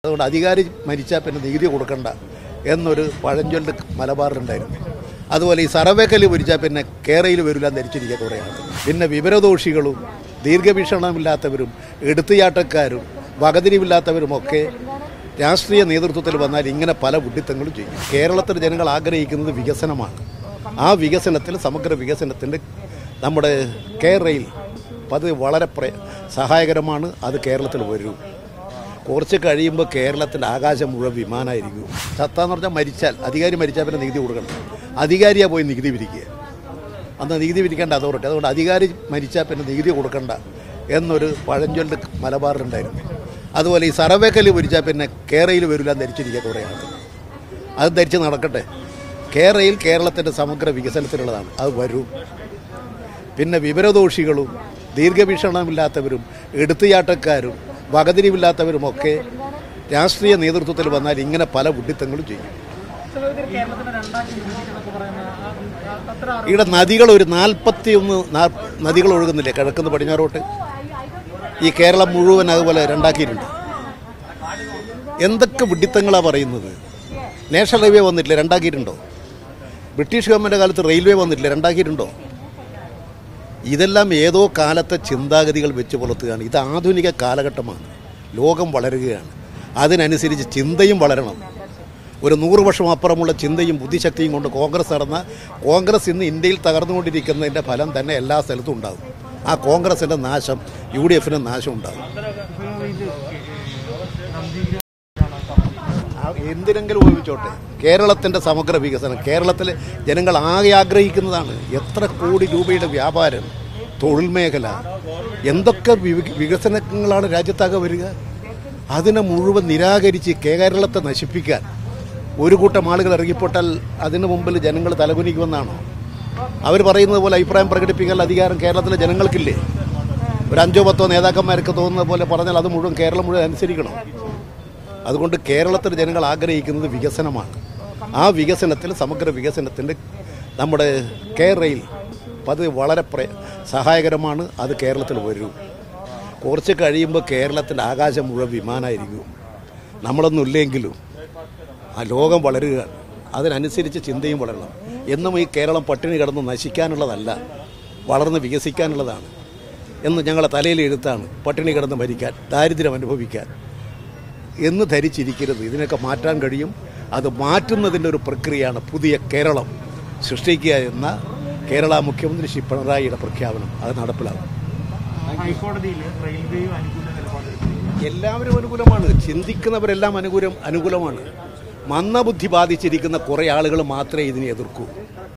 അതുകൊണ്ട് അധികാരി മരിച്ചാൽ പിന്നെ നികുതി കൊടുക്കണ്ട എന്നൊരു പഴഞ്ചൊല്ല് മലബാറിലുണ്ടായിരുന്നു അതുപോലെ ഈ സർവേക്കല് മരിച്ചാൽ പിന്നെ കേരയിൽ വരില്ല എന്ന് ധരിച്ചിരിക്കുക കുറേ ആൾ പിന്നെ വിവരദോഷികളും ദീർഘവീക്ഷണമില്ലാത്തവരും എടുത്തുചാട്ടക്കാരും വകതിരിവില്ലാത്തവരുമൊക്കെ രാഷ്ട്രീയ നേതൃത്വത്തിൽ വന്നാൽ ഇങ്ങനെ പല വിഡിത്തങ്ങളും ചെയ്യും കേരളത്തിൽ ജനങ്ങൾ ആഗ്രഹിക്കുന്നത് വികസനമാണ് ആ വികസനത്തിൽ സമഗ്ര വികസനത്തിൻ്റെ നമ്മുടെ കേരളയിൽ അത് വളരെ പ്ര സഹായകരമാണ് അത് കേരളത്തിൽ വരും കുറച്ച് കഴിയുമ്പോൾ കേരളത്തിൻ്റെ ആകാശം മുഴുവൻ വിമാനമായിരിക്കും ചത്താന്ന് പറഞ്ഞാൽ മരിച്ചാൽ അധികാരി മരിച്ചാൽ പിന്നെ നികുതി കൊടുക്കണം അധികാരിയാ പോയി നികുതി പിരിക്കുക അന്ന് നികുതി പിരിക്കേണ്ട അതോറിറ്റി അതുകൊണ്ട് അധികാരി മരിച്ചാൽ പിന്നെ നികുതി കൊടുക്കണ്ട എന്നൊരു പഴഞ്ചൊല്ല് മലബാറിലുണ്ടായിരുന്നു അതുപോലെ ഈ സർവേക്കല് മരിച്ചാൽ പിന്നെ കേരയിൽ വരില്ല എന്ന് ധരിച്ചിരിക്കുക കുറേ ആൾ അത് ധരിച്ച് നടക്കട്ടെ കേരയിൽ കേരളത്തിൻ്റെ സമഗ്ര വികസനത്തിനുള്ളതാണ് അത് വരും പിന്നെ വിവരദോഷികളും ദീർഘവീക്ഷണമില്ലാത്തവരും എടുത്തുചാട്ടക്കാരും വകതിരിവില്ലാത്തവരുമൊക്കെ രാഷ്ട്രീയ നേതൃത്വത്തിൽ വന്നാൽ ഇങ്ങനെ പല വിഡിത്തങ്ങളും ചെയ്യും ചിലവര് കേരളത്തിനെ രണ്ടാക്കി വിഭജിക്കുന്നൊക്കെ പറയുന്ന ആ- ആ- അത്ര അറിവ് ഇവിടെ നദികൾ ഒരു നാൽപ്പത്തി ഒന്ന് നദികൾ ഒഴുകുന്നില്ലേ കിഴക്കുന്ന് പടിഞ്ഞാറോട്ട് ഈ കേരളം മുഴുവൻ അതുപോലെ രണ്ടാക്കിയിട്ടുണ്ട് എന്തൊക്കെ വിഡിത്തങ്ങളാണ് പറയുന്നത് നാഷണൽ ഹൈവേ വന്നിട്ടില്ല രണ്ടാക്കിയിട്ടുണ്ടോ ബ്രിട്ടീഷ് ഗവൺമെൻറ് കാലത്ത് റെയിൽവേ വന്നിട്ടില്ല രണ്ടാക്കിയിട്ടുണ്ടോ ഇതെല്ലാം ഏതോ കാലത്തെ ചിന്താഗതികൾ വെച്ച് പുലർത്തുകയാണ് ഇത് ആധുനിക കാലഘട്ടമാണ് ലോകം വളരുകയാണ് അതിനനുസരിച്ച് ചിന്തയും വളരണം ഒരു നൂറ് വർഷം അപ്പുറമുള്ള ചിന്തയും ബുദ്ധിശക്തിയും കൊണ്ട് കോൺഗ്രസ് നടന്ന കോൺഗ്രസ് ഇന്ന് ഇന്ത്യയിൽ തകർന്നുകൊണ്ടിരിക്കുന്നതിൻ്റെ ഫലം തന്നെ എല്ലാ സ്ഥലത്തും ഉണ്ടാകും ആ കോൺഗ്രസിൻ്റെ നാശം യു ഡി എഫിൻ്റെ നാശം ഉണ്ടാകും ആ എന്തിനെങ്കിലും ഉപയോഗിച്ചോട്ടെ കേരളത്തിൻ്റെ സമഗ്ര വികസനം കേരളത്തിലെ ജനങ്ങൾ ആകെ ആഗ്രഹിക്കുന്നതാണ് എത്ര കോടി രൂപയുടെ വ്യാപാരം തൊഴിൽ മേഖല എന്തൊക്കെ വിക- വികസനങ്ങളാണ് രാജ്യത്താകെ വരിക അതിനെ മുഴുവൻ നിരാകരിച്ച് കേരളത്തെ നശിപ്പിക്കാൻ ഒരു കൂട്ടം ആളുകൾ ഇറങ്ങിപ്പോട്ടാൽ അതിനു മുമ്പിൽ ജനങ്ങൾ തലകുനിക്കുമെന്നാണോ അവർ പറയുന്നത് പോലെ അഭിപ്രായം പ്രകടിപ്പിക്കാനുള്ള അധികാരം കേരളത്തിലെ ജനങ്ങൾക്കില്ലേ ഒരു അഞ്ചോ പത്തോ നേതാക്കന്മാർക്ക് തോന്നുന്ന പോലെ പറഞ്ഞാൽ അത് മുഴുവൻ കേരളം മുഴുവൻ അനുസരിക്കണം അതുകൊണ്ട് കേരളത്തിലെ ജനങ്ങൾ ആഗ്രഹിക്കുന്നത് വികസനമാണ് ആ വികസനത്തിൽ സമഗ്ര വികസനത്തിൻ്റെ നമ്മുടെ കേരളയിൽ അത് വളരെ പ്ര സഹായകരമാണ് അത് കേരളത്തിൽ വരും കുറച്ച് കഴിയുമ്പോൾ കേരളത്തിൻ്റെ ആകാശം മുഴുവൻ വിമാനമായിരിക്കും നമ്മളൊന്നും ഇല്ലെങ്കിലും ആ ലോകം വളരുകയാണ് അതിനനുസരിച്ച് ചിന്തയും വളരണം എന്നും ഈ കേരളം പട്ടിണി കിടന്ന് നശിക്കാനുള്ളതല്ല വളർന്ന് വികസിക്കാനുള്ളതാണ് എന്ന് ഞങ്ങളെ തലയിൽ എഴുത്താണ് പട്ടിണി കിടന്ന് മരിക്കാൻ ദാരിദ്ര്യം അനുഭവിക്കാൻ എന്ന് ധരിച്ചിരിക്കരുത് ഇതിനൊക്കെ മാറ്റാൻ കഴിയും അത് മാറ്റുന്നതിൻ്റെ ഒരു പ്രക്രിയയാണ് പുതിയ കേരളം സൃഷ്ടിക്കുക എന്ന കേരള മുഖ്യമന്ത്രി ശ്രീ പിണറായിയുടെ പ്രഖ്യാപനം അത് നടപ്പിലാകും ഹൈക്കോടതിയിൽ റെയിൽവേയും അനുകൂല നിലപാടെടുത്തു എല്ലാവരും അനുകൂലമാണ് ചിന്തിക്കുന്നവരെല്ലാം അനുകൂലം അനുകൂലമാണ് മന്ദബുദ്ധി ബാധിച്ചിരിക്കുന്ന കുറേ ആളുകൾ മാത്രമേ ഇതിനെ എതിർക്കൂ